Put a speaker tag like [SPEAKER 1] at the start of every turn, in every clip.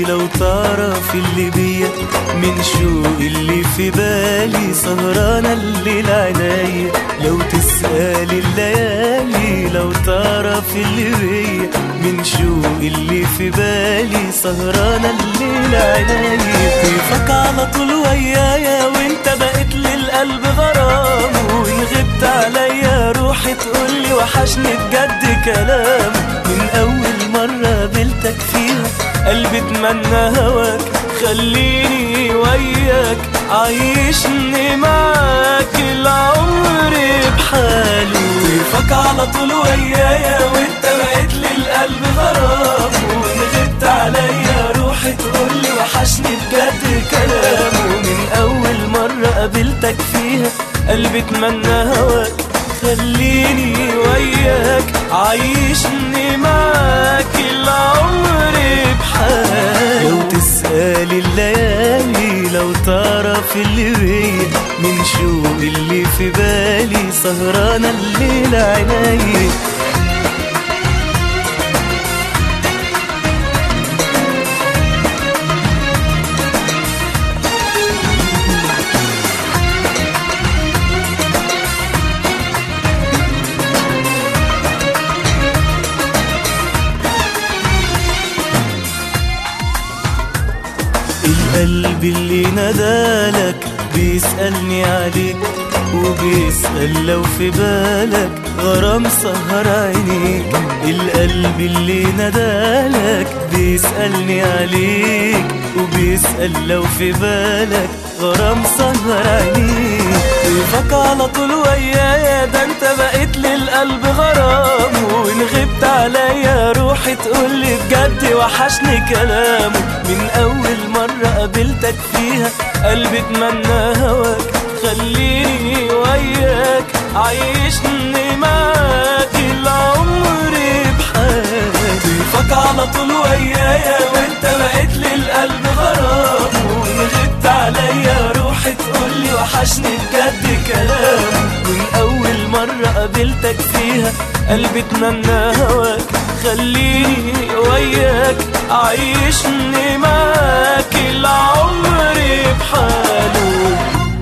[SPEAKER 1] لو تعرف اللي بيا من شوق اللي في بالي سهرانة الليل عينيا لو تسأل الليالي لو تعرف اللي بيا من شوق اللي في بالي سهرانة الليل عينيا كيفك على طول ويايا وانت بقيت للقلب غرام وان غبت عليا روحي تقولي وحشني بجد كلام من اول مرة قابلتك فيها قلبي اتمنى هواك خليني وياك عيشني معاك العمر بحاله كيفك على طول ويايا وانت بقيت للقلب غرام وان غبت عليا روحي تقولي وحشني بجد كلام ومن اول مرة قابلتك فيها قلبي اتمنى هواك خليني وياك عيشني معاك العمر بحال لو تسأل الليالي لو تعرف اللي بيا من شوق اللي في بالي سهرانة الليل عينيا القلب اللي نادالك بيسألني عليك وبيسأل لو في بالك غرام سهر عينيك القلب اللي نادالك بيسألني عليك وبيسأل لو في بالك غرام سهر عينيك كيفك على طول ويايا ده انت بقيت للقلب غرام وان غبت عليا روحي تقولي بجد وحشني كلامه من اول مرة قابلتك فيها قلبي اتمنى هواك خليني وياك عيشني معاك العمر بحالي كيفك على طول ويايا وانت بقيت للقلب غرام وان غبت عليا روحي تقولي وحشني بجد كلام من اول مرة قابلتك فيها قلبي اتمنى هواك خليني وياك عيشني معاك العمر بحاله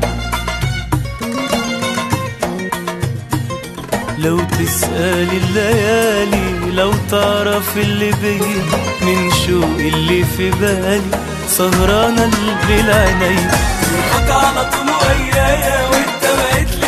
[SPEAKER 1] لو تسأل الليالي لو تعرف اللي بيا من شوق اللي في بالي سهرانة الليل عيني كيفك على طول ويايا وانت بقيت